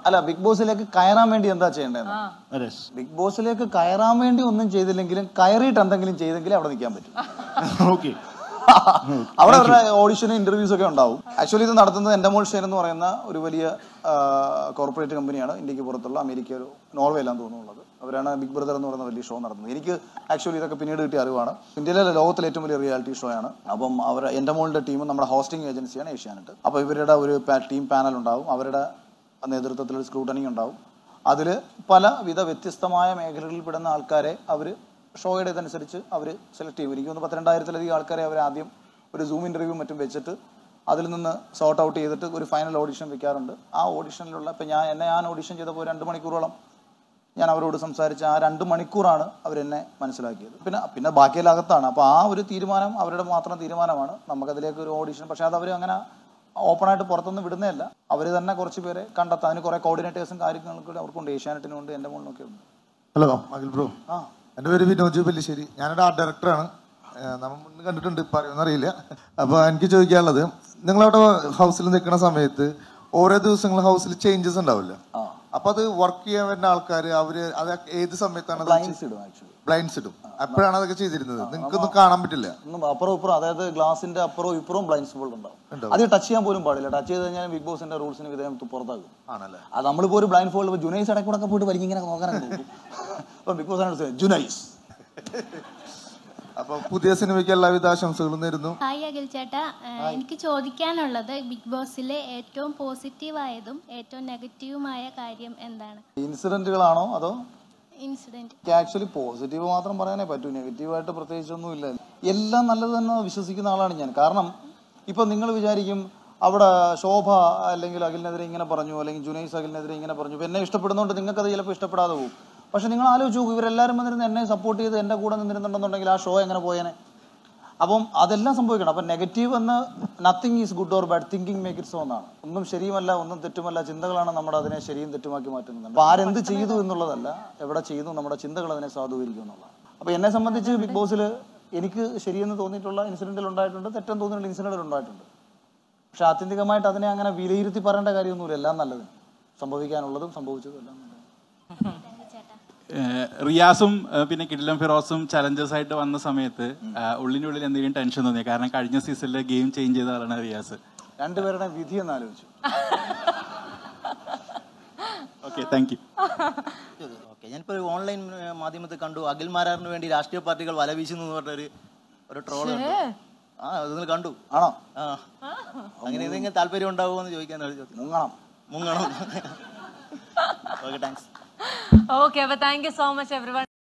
അല്ല ബിഗ് ബോസിലേക്ക് കയറാൻ വേണ്ടി എന്താ ചെയ്യേണ്ടത് നരേഷ് ബിഗ് ബോസിലേക്ക് കയറാൻ വേണ്ടി ഒന്നും ചെയ്തില്ലെങ്കിലും കയറിയിട്ട് എന്തെങ്കിലും ചെയ്തെങ്കിലേ അവിടെ നിൽക്കാൻ പറ്റും ഓക്കെ അവിടെ അവരുടെ ഓഡിഷനും ഇന്റർവ്യൂസ് ഒക്കെ ഉണ്ടാവും ആക്ച്വലി ഇത് നടത്തുന്നത് എൻ്റെ മോൾ ഷെയർ എന്ന് പറയുന്ന ഒരു വലിയ കോർപ്പറേറ്റ് കമ്പനിയാണ് ഇന്ത്യക്ക് പുറത്തുള്ള അമേരിക്ക ഒരു നോർവേ എല്ലാം തോന്നുന്നുള്ളത് അവരാണ് ബിഗ് ബ്രദർ എന്ന് പറയുന്ന വലിയ ഷോ നടത്തുന്നത് എനിക്ക് ആക്ച്വലി ഇതൊക്കെ പിന്നീട് കിട്ടിയ അറിവാണ് ഇന്ത്യയിലെ ലോകത്തിലെ ഏറ്റവും വലിയ റിയാലിറ്റി ഷോ ആണ് അപ്പം അവർ എൻ്റെ മോളുടെ ടീമും നമ്മുടെ ഹോസ്റ്റിംഗ് ഏജൻസിയാണ് ഏഷ്യാനെറ്റ് അപ്പോൾ ഇവരുടെ ഒരു ടീം പാനൽ ഉണ്ടാവും അവരുടെ നേതൃത്വത്തിൽ ഒരു സ്ക്രൂട്ടനി ഉണ്ടാവും അതിൽ പലവിധ വ്യത്യസ്തമായ മേഖലകളിൽ പെടുന്ന ആൾക്കാരെ അവർ ഷോയുടെ ഇതനുസരിച്ച് അവർ സെലക്ട് ചെയ്യും എനിക്ക് തോന്നുന്നു പത്തിരണ്ടായിരത്തിലധികം ആൾക്കാരെ അവർ ആദ്യം ഒരു സൂം ഇൻ്റർവ്യൂ മറ്റും വെച്ചിട്ട് അതിൽ നിന്ന് സോർട്ട് ഔട്ട് ചെയ്തിട്ട് ഒരു ഫൈനൽ ഓഡിഷൻ വെക്കാറുണ്ട് ആ ഓഡിഷനിലുള്ള ഇപ്പം ഞാൻ എന്നെ ഞാൻ ഓഡിഷൻ ചെയ്തപ്പോൾ രണ്ട് മണിക്കൂറോളം ഞാൻ അവരോട് സംസാരിച്ച ആ രണ്ട് മണിക്കൂറാണ് അവരെന്നെ മനസ്സിലാക്കിയത് പിന്നെ പിന്നെ ബാക്കിയെല്ലാം അകത്താണ് അപ്പോൾ ആ ഒരു തീരുമാനം അവരുടെ മാത്രം തീരുമാനമാണ് നമുക്കതിലേക്ക് ഒരു ഓഡിഷൻ പക്ഷേ അത് അവർ അങ്ങനെ ഓപ്പണായിട്ട് പുറത്തുനിന്ന് വിടുന്നതല്ല അവർ തന്നെ കുറച്ച് പേരെ കണ്ടെത്താൻ അതിന് കുറേ കോർഡിനേറ്റേഴ്സും കാര്യങ്ങളൊക്കെ അവർക്കുണ്ട് ഏഷ്യാനെറ്റിനുണ്ട് എൻ്റെ മുകളിലൊക്കെ ഉണ്ട് ഹലോ അഖിൽ ബ്രോ ആ എൻ്റെ പേര് വിനോജ് പല്ലിശ്ശേരി ഞാനൊരു ആർട്ട് ഡയറക്ടറാണ് നമ്മൾ മുന്നേ കണ്ടിട്ടുണ്ട് പറയുമെന്നറിയില്ല അപ്പോൾ എനിക്ക് ചോദിക്കാനുള്ളത് നിങ്ങളവിടെ ഹൗസിൽ നിൽക്കുന്ന സമയത്ത് ഓരോ ദിവസങ്ങൾ ഹൗസിൽ ചേഞ്ചസ് ഉണ്ടാവില്ല ആ അപ്പൊ അത് വർക്ക് ചെയ്യാൻ വരുന്ന ആൾക്കാർ അവര് അത് ഏത് സമയത്താണ് ബ്ലൈൻഡ്സ് ഇടും ആക്ച്വലി ബ്ലൈൻഡ്സ് ഇടും അപ്പോഴാണ് അതൊക്കെ ചെയ്തിരുന്നത് നിങ്ങൾക്കൊന്നും കാണാൻ പറ്റില്ല ഒന്നും അപ്പുറം ഇപ്പുറം അതായത് ഗ്ലാസിന്റെ അപ്പുറവും ഇപ്പുറവും ബ്ലൈൻഡ്സ് ബോൾഡ് ഉണ്ടാവും അത് ടച്ച് ചെയ്യാൻ പോലും പാടില്ല ടച്ച് ചെയ്ത് കഴിഞ്ഞാൽ ബിഗ് ബോസിന്റെ റൂൾസിന് വിധേയം തു- പുറത്താകും ആണല്ലേ അത് നമ്മളിപ്പോ ഒരു ബ്ലൈൻഡ് ഫോൾഡ് ജുനൈസ് ഇടയ്ക്ക് കൂടെ ഒക്കെ പോയിട്ട് വലിയ ഇങ്ങനെ നോക്കാനൊക്കെ നോക്കും അപ്പൊ ബിഗ് ബോസ് ജുനൈസ് അപ്പൊ പുതിയ സിനിമയ്ക്ക് എല്ലാവിധ ആശംസകളും നേരുന്നു ഹായ് അഖിൽ ചേട്ടാ ഏഹ് എനിക്ക് ചോദിക്കാനുള്ളത് ബിഗ് ബോസിലെ ഏറ്റവും പോസിറ്റീവായതും ഏറ്റവും നെഗറ്റീവുമായ കാര്യം എന്താണ് ഇൻസിഡന്റുകളാണോ അതോ ഇൻസിഡന്റ് ആക്ച്വലി പോസിറ്റീവ് മാത്രം പറയാനേ പറ്റൂ നെഗറ്റീവായിട്ട് പ്രത്യേകിച്ചൊന്നും ഇല്ല എല്ലാം നല്ലത് തന്നെ വിശ്വസിക്കുന്ന ആളാണ് ഞാൻ കാരണം ഇപ്പൊ നിങ്ങൾ വിചാരിക്കും അവിടെ ശോഭ അല്ലെങ്കിൽ അഖിലിനെതിരെ ഇങ്ങനെ പറഞ്ഞു അല്ലെങ്കിൽ ജുനൈസ് അഖിലിനെതിരെ ഇങ്ങനെ പറഞ്ഞു ഇപ്പൊ എന്നെ ഇഷ്ടപ്പെടുന്നതുകൊണ്ട് നിങ്ങൾക്കത് ചിലപ്പോൾ ഇഷ്ടപ്പെടാതെ പോകും പക്ഷെ നിങ്ങൾ ആലോചിച്ച് നോക്കൂ ഇവരെല്ലാവരും വന്നിരുന്ന് എന്നെ സപ്പോർട്ട് ചെയ്ത് എൻ്റെ കൂടെ നിന്നിരുന്നുണ്ടെന്നുണ്ടെങ്കിൽ ആ ഷോ എങ്ങനെ പോയേനെ അപ്പം അതെല്ലാം സംഭവിക്കണം അപ്പം നെഗറ്റീവ് എന്ന് nothing is good or bad thinking make it so എന്നാണ് ഒന്നും ശരിയുമല്ല ഒന്നും തെറ്റുമല്ല ചിന്തകളാണ് നമ്മുടെ അതിനെ ശരിയും തെറ്റുമാക്കി മാറ്റുന്നത് അപ്പോൾ ആരെന്ത് ചെയ്തു എന്നുള്ളതല്ല എവിടെ ചെയ്തു നമ്മുടെ ചിന്തകൾ അതിനെ സ്വാധീനിക്കും എന്നുള്ളതാണ് അപ്പോൾ എന്നെ സംബന്ധിച്ച് ബിഗ് ബോസിൽ എനിക്ക് ശരിയെന്ന് തോന്നിയിട്ടുള്ള ഇൻസിഡൻറ്റുകൾ ഉണ്ടായിട്ടുണ്ട് തെറ്റെന്ന് തോന്നിയിട്ടുള്ള ഇൻസിഡൻറ്റുകൾ ഉണ്ടായിട്ടുണ്ട് പക്ഷെ ആത്യന്തികമായിട്ട് അതിനെ അങ്ങനെ വിലയിരുത്തി പറയേണ്ട കാര്യമൊന്നുമില്ല എല്ലാം നല്ലത് സംഭവിക്കാനുള്ളതും സംഭവിച്ചതും എല്ലാം നല്ലത് ഏഹ് റിയാസും ഏഹ് പിന്നെ കിഡിലം ഫിറോസും ചലഞ്ചേഴ്സ് ആയിട്ട് വന്ന സമയത്ത് ആഹ് ഉള്ളിൻ്റെ ഉള്ളിൽ എന്തെങ്കിലും ടെൻഷൻ തോന്നിയ കാരണം കഴിഞ്ഞ സീസണിലെ ഗെയിം ചേഞ്ച് ചെയ്ത ആളാണ് റിയാസ് രണ്ടുപേരുടെ വിധി എന്ന് ആലോചിച്ചു ഓക്കെ താങ്ക് യു ഓക്കെ ഞാനിപ്പോൾ ഒരു ഓൺലൈൻ മാധ്യമത്തിൽ കണ്ടു അഖിൽ മാരാറിന് വേണ്ടി രാഷ്ട്രീയ പാർട്ടികൾ വല വീശുന്നു എന്ന് പറഞ്ഞൊരു ഒരു ട്രോൾ ആ അത് നിങ്ങൾ കണ്ടു ആണോ ആ അങ്ങനെ എന്തെങ്കിലും താല്പര്യം ഉണ്ടാവുമോ എന്ന് ചോദിക്കാൻ ചോദിച്ചു മുങ്ങണം മുങ്ങണം ഓക്കെ താങ്ക്സ് ഓക്കെ അപ്പൊ thank you so much every